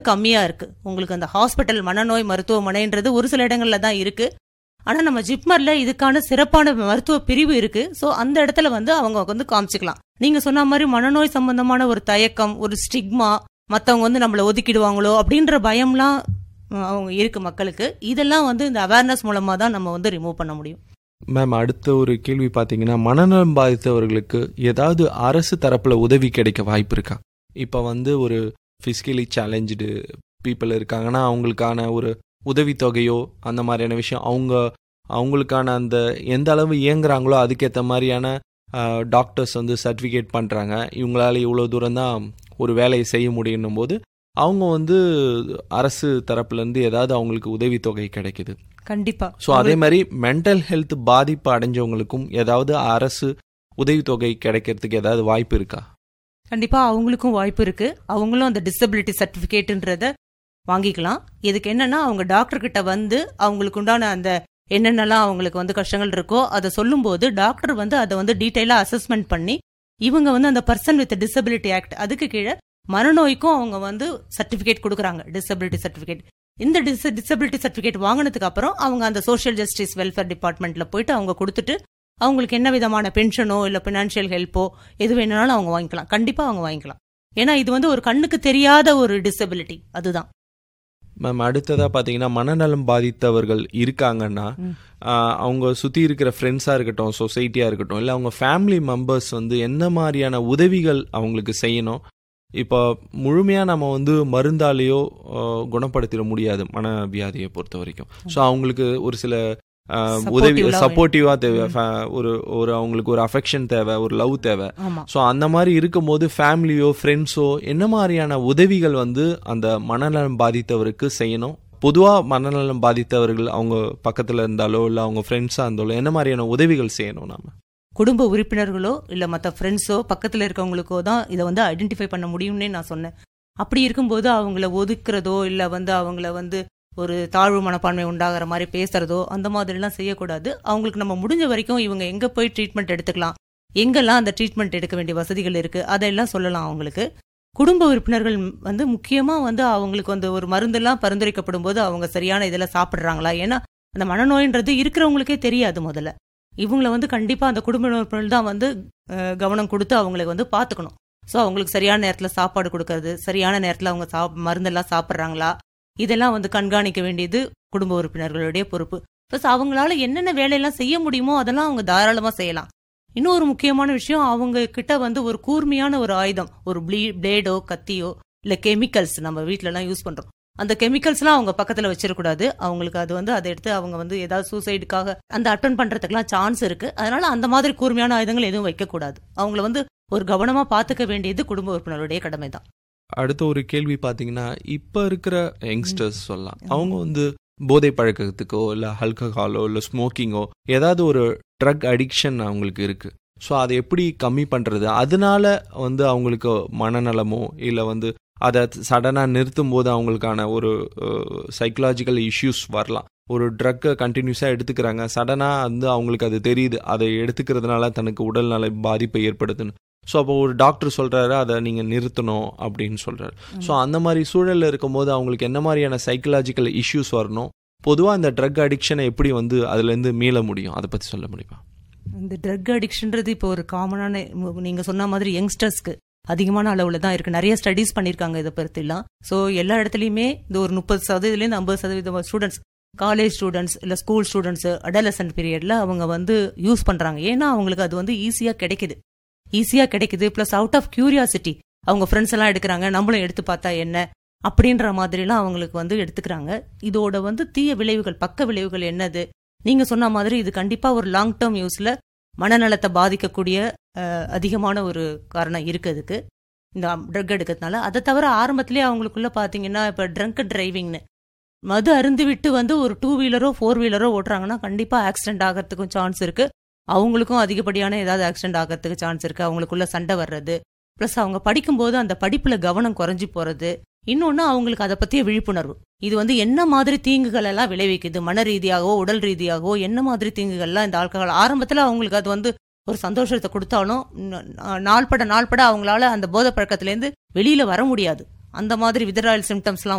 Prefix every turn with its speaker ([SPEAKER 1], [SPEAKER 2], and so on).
[SPEAKER 1] கம்மியா இருக்கு உங்களுக்கு அந்த ஹாஸ்பிட்டல் மனநோய் மருத்துவமனைன்றது ஒரு சில இடங்கள்ல தான் இருக்கு ஆனா நம்ம ஜிப்மர்ல இதுக்கான சிறப்பான மருத்துவ பிரிவு இருக்கு சோ அந்த இடத்துல வந்து அவங்க வந்து காமிச்சுக்கலாம் நீங்க சொன்ன மாதிரி மனநோய் சம்பந்தமான ஒரு தயக்கம் ஒரு ஸ்டிக்மா மத்தவங்க வந்து நம்மள ஒதுக்கிடுவாங்களோ அப்படின்ற பயம்லாம் அஹ், அவங்க இருக்கு மக்களுக்கு இதெல்லாம் வந்து இந்த அவேர்னஸ் மூலமா தான் நம்ம வந்து ரிமூவ் பண்ண முடியும்
[SPEAKER 2] மேம் அடுத்த ஒரு கேள்வி பார்த்தீங்கன்னா மனநலம் பாதித்தவர்களுக்கு ஏதாவது அரசு தரப்புல உதவி கிடைக்க வாய்ப்பு இருக்கா இப்போ வந்து ஒரு ஃபிசிக்கலி சேலஞ்சு பீப்புள் இருக்காங்கன்னா அவங்களுக்கான ஒரு உதவித்தொகையோ அந்த மாதிரியான விஷயம் அவங்க அவங்களுக்கான அந்த எந்த அளவு இயங்குறாங்களோ அதுக்கேற்ற மாதிரியான டாக்டர்ஸ் வந்து சர்டிஃபிகேட் பண்ணுறாங்க இவங்களால இவ்வளோ தூரம் தான் ஒரு வேலையை செய்ய முடியும் போது அவங்க வந்து அரசு தரப்புலேருந்து ஏதாவது அவங்களுக்கு உதவித்தொகை கிடைக்குது
[SPEAKER 1] கண்டிப்பா
[SPEAKER 2] ஸோ அதே மாதிரி மென்டல் ஹெல்த் பாதிப்பு அடைஞ்சவங்களுக்கும் ஏதாவது அரசு உதவித்தொகை கிடைக்கிறதுக்கு ஏதாவது வாய்ப்பு இருக்கா
[SPEAKER 1] கண்டிப்பா அவங்களுக்கும் வாய்ப்பு இருக்கு அவங்களும் அந்த டிசபிலிட்டி சர்டிபிகேட்ன்றத வாங்கிக்கலாம் இதுக்கு என்னன்னா அவங்க டாக்டர் கிட்ட வந்து அவங்களுக்கு உண்டான அந்த என்னென்னலாம் அவங்களுக்கு வந்து கஷ்டங்கள் இருக்கோ அதை சொல்லும்போது டாக்டர் வந்து அதை வந்து டீட்டெயிலா அசஸ்மெண்ட் பண்ணி இவங்க வந்து அந்த பர்சன் வித் டிசபிலிட்டி ஆக்ட் அதுக்கு கீழே மனநோய்க்கும் அவங்க வந்து சர்டிபிகேட் கொடுக்குறாங்க டிசபிலிட்டி சர்டிபிகேட் இந்த டிஸ் டிசபிலிட்டி சர்டிபிகேட் வாங்கினதுக்கு அப்புறம் அவங்க அந்த சோஷியல் ஜஸ்டிஸ் வெல்ஃபேர் டிபார்ட்மெண்ட்ல போயிட்டு அவங்க கொடுத்துட்டு அவங்களுக்கு என்ன விதமான பென்ஷனோ இல்ல பினான்சியல் ஹெல்ப்போ எது வேணும்னாலும் அவங்க வாங்கிக்கலாம் கண்டிப்பா அவங்க வாங்கிக்கலாம் ஏன்னா இது வந்து ஒரு கண்ணுக்கு தெரியாத ஒரு டிசபிலிட்டி அதுதான்
[SPEAKER 2] மேம் அடுத்ததாக பார்த்தீங்கன்னா மனநலம் பாதித்தவர்கள் இருக்காங்கன்னா
[SPEAKER 1] ம்.
[SPEAKER 2] ஆஹ், அவங்க சுற்றி இருக்கிற ஃப்ரெண்ட்ஸாக இருக்கட்டும் சொசைட்டியாக இருக்கட்டும் இல்லை அவங்க ஃபேமிலி மெம்பர்ஸ் வந்து என்ன மாதிரியான உதவிகள் அவங்களுக்கு செய்யணும் இப்போ முழுமையாக நம்ம வந்து மருந்தாலேயோ ஆஹ், குணப்படுத்திட முடியாது மனவியாதியை பொறுத்த வரைக்கும் ஸோ அவங்களுக்கு ஒரு சில ஆஹ், உதவி
[SPEAKER 1] Supportive-ஆ வேணும்.
[SPEAKER 2] சப்போர்ட்டிவாக தேவை
[SPEAKER 1] ம்.
[SPEAKER 2] fa- ஒரு ஒரு அவங்களுக்கு ஒரு அஃபெக்ஷன் தேவை ஒரு லவ் தேவை
[SPEAKER 1] ஆமா
[SPEAKER 2] ஸோ அந்த மாதிரி இருக்கும்போது ஃபேமிலியோ ஃப்ரெண்ட்ஸோ என்ன மாதிரியான உதவிகள் வந்து அந்த மனநலம் பாதித்தவருக்கு செய்யணும் பொதுவாக மனநலம் பாதித்தவர்கள் அவங்க பக்கத்தில் இருந்தாலோ இல்லை அவங்க ஃப்ரெண்ட்ஸாக இருந்தாலோ என்ன மாதிரியான உதவிகள் செய்யணும் நாம
[SPEAKER 1] குடும்ப உறுப்பினர்களோ இல்ல மத்த ஃப்ரெண்ட்ஸோ பக்கத்துல இருக்கவங்களுக்கோ தான் இதை வந்து ஐடென்டிஃபை பண்ண முடியும்னே நான் சொன்னேன் அப்படி இருக்கும்போது அவங்கள ஒதுக்குறதோ இல்ல வந்து அவங்கள வந்து ஒரு தாழ்வு மனப்பான்மை உண்டாகிற மாதிரி பேசுறதோ அந்த மாதிரிலாம் செய்யக்கூடாது அவங்களுக்கு நம்ம முடிஞ்ச வரைக்கும் இவங்க எங்க போய் ட்ரீட்மெண்ட் எடுத்துக்கலாம் எங்கெல்லாம் அந்த ட்ரீட்மெண்ட் எடுக்க வேண்டிய வசதிகள் இருக்கு அதெல்லாம் சொல்லலாம் அவங்களுக்கு குடும்ப உறுப்பினர்கள் வந்து முக்கியமா வந்து அவங்களுக்கு வந்து ஒரு மருந்தெல்லாம் பரிந்துரைக்கப்படும் போது அவங்க சரியான இதெல்லாம் சாப்பிடுறாங்களா ஏன்னா அந்த மனநோயின்றது இருக்கிறவங்களுக்கே தெரியாது முதல்ல இவங்கள வந்து கண்டிப்பா அந்த குடும்ப உறுப்பினர்கள் தான் வந்து அஹ், கவனம் கொடுத்து அவங்களுக்கு வந்து பாத்துக்கணும் ஸோ அவங்களுக்கு சரியான நேரத்துல சாப்பாடு கொடுக்கறது சரியான நேரத்துல அவங்க சாப் மருந்தெல்லாம் சாப்பிட்றாங்களா இதெல்லாம் வந்து கண்காணிக்க வேண்டியது குடும்ப உறுப்பினர்களுடைய பொறுப்பு ப்ளஸ் அவங்களால என்னென்ன வேலையெல்லாம் செய்ய முடியுமோ அதெல்லாம் அவங்க தாராளமா செய்யலாம் இன்னொரு முக்கியமான விஷயம் அவங்க கிட்ட வந்து ஒரு கூர்மையான ஒரு ஆயுதம் ஒரு ப்ளீ பிளேடோ கத்தியோ இல்ல கெமிக்கல்ஸ் நம்ம வீட்ல எல்லாம் யூஸ் பண்றோம் அந்த கெமிக்கல்ஸ்லாம் அவங்க பக்கத்துல வச்சிடக்கூடாது அவங்களுக்கு அது வந்து அதை எடுத்து அவங்க வந்து ஏதாவது சூசைடுக்காக அந்த அட்டன் பண்றதுக்குலாம் சான்ஸ் இருக்கு அதனால அந்த மாதிரி கூர்மையான ஆயுதங்கள் எதுவும் வைக்கக்கூடாது அவங்கள வந்து ஒரு கவனமா பாத்துக்க வேண்டியது குடும்ப உறுப்பினருடைய கடமை தான்
[SPEAKER 2] அடுத்த ஒரு கேள்வி பார்த்தீங்கன்னா இப்போ இருக்கிற யங்ஸ்டர்ஸ் சொல்லலாம் அவங்க வந்து போதை பழக்கத்துக்கோ இல்லை ஆல்கஹாலோ இல்லை ஸ்மோக்கிங்கோ ஏதாவது ஒரு ட்ரக் அடிக்ஷன் அவங்களுக்கு இருக்கு ஸோ அதை எப்படி கம்மி பண்ணுறது அதனால வந்து அவங்களுக்கு மனநலமோ இல்லை வந்து அதை சடனாக நிறுத்தும் போது அவங்களுக்கான ஒரு சைக்கலாஜிக்கல் இஷ்யூஸ் வரலாம் ஒரு ட்ரக்கை கண்டினியூஸாக எடுத்துக்கிறாங்க சடனாக வந்து அவங்களுக்கு அது தெரியுது அதை எடுத்துக்கிறதுனால தனக்கு உடல்நல பாதிப்பை ஏற்படுத்துன்னு ஸோ அப்போ ஒரு டாக்டர் சொல்கிறாரு அதை நீங்கள் நிறுத்தணும் அப்படின்னு சொல்கிறாரு ஸோ அந்த மாதிரி சூழலில் இருக்கும்போது அவங்களுக்கு என்ன மாதிரியான சைக்கலாஜிக்கல் இஷ்யூஸ் வரணும் பொதுவாக இந்த ட்ரக் அடிக்ஷனை எப்படி வந்து அதுலேருந்து மீள முடியும் அதை பற்றி சொல்ல முடியுமா
[SPEAKER 1] இந்த ட்ரக் அடிக்ஷன்றது இப்போ ஒரு காமனான நீங்க சொன்ன மாதிரி யங்ஸ்டர்ஸ்க்கு அதிகமான அளவுல தான் இருக்கு நிறைய ஸ்டடீஸ் பண்ணிருக்காங்க இதை பற்றிலாம் ஸோ எல்லா இடத்துலயுமே இந்த ஒரு முப்பது சதவீதத்துலேருந்து ஐம்பது சதவீதம் ஸ்டூடெண்ட்ஸ் காலேஜ் ஸ்டூடெண்ட்ஸ் இல்ல ஸ்கூல் ஸ்டூடெண்ட்ஸ் அடலசன்ட் பீரியட்ல அவங்க வந்து யூஸ் பண்றாங்க ஏன்னா அவங்களுக்கு அது வந்து ஈஸியா கிடைக்குது ஈஸியா கிடைக்குது பிளஸ் அவுட் ஆஃப் கியூரியாசிட்டி அவங்க ஃப்ரெண்ட்ஸ் எல்லாம் எடுக்கிறாங்க நம்மளும் எடுத்து பார்த்தா என்ன அப்படின்ற மாதிரிலாம் அவங்களுக்கு வந்து எடுத்துக்கிறாங்க இதோட வந்து தீய விளைவுகள் பக்க விளைவுகள் என்னது நீங்க சொன்ன மாதிரி இது கண்டிப்பா ஒரு லாங் டேர்ம் யூஸ்ல மனநலத்தை பாதிக்கக்கூடிய அஹ், அதிகமான ஒரு காரணம் இருக்கு அதுக்கு இந்த ட்ரக் எடுக்கிறதுனால அதை தவிர ஆரம்பத்திலே அவங்களுக்குள்ள பாத்தீங்கன்னா இப்ப ட்ரங்க் டிரைவிங்னு மது அருந்து விட்டு வந்து ஒரு டூ வீலரோ ஃபோர் வீலரோ ஓட்டுறாங்கன்னா கண்டிப்பா ஆக்சிடென்ட் ஆகிறதுக்கும் சான்ஸ் இருக்கு அவங்களுக்கும் அதிகப்படியான ஏதாவது ஆக்சிடென்ட் ஆகிறதுக்கு சான்ஸ் இருக்கு அவங்களுக்குள்ள சண்டை வர்றது ப்ளஸ் அவங்க படிக்கும்போது அந்த படிப்புல கவனம் குறைஞ்சி போறது இன்னொன்னு அவங்களுக்கு அதை பத்திய விழிப்புணர்வு இது வந்து என்ன மாதிரி தீங்குகள் எல்லாம் விளைவிக்குது மன ரீதியாகவோ உடல் ரீதியாகவோ என்ன மாதிரி தீங்குகள்லாம் இந்த ஆல்கஹால் ஆரம்பத்துல அவங்களுக்கு அது வந்து ஒரு சந்தோஷத்தை கொடுத்தாலும் ந- நா- நாள்பட நாள்பட அவங்களால அந்த போதை பழக்கத்திலேருந்து வெளியில வர முடியாது அந்த மாதிரி விதராயல் சிம்டம்ஸ்லாம்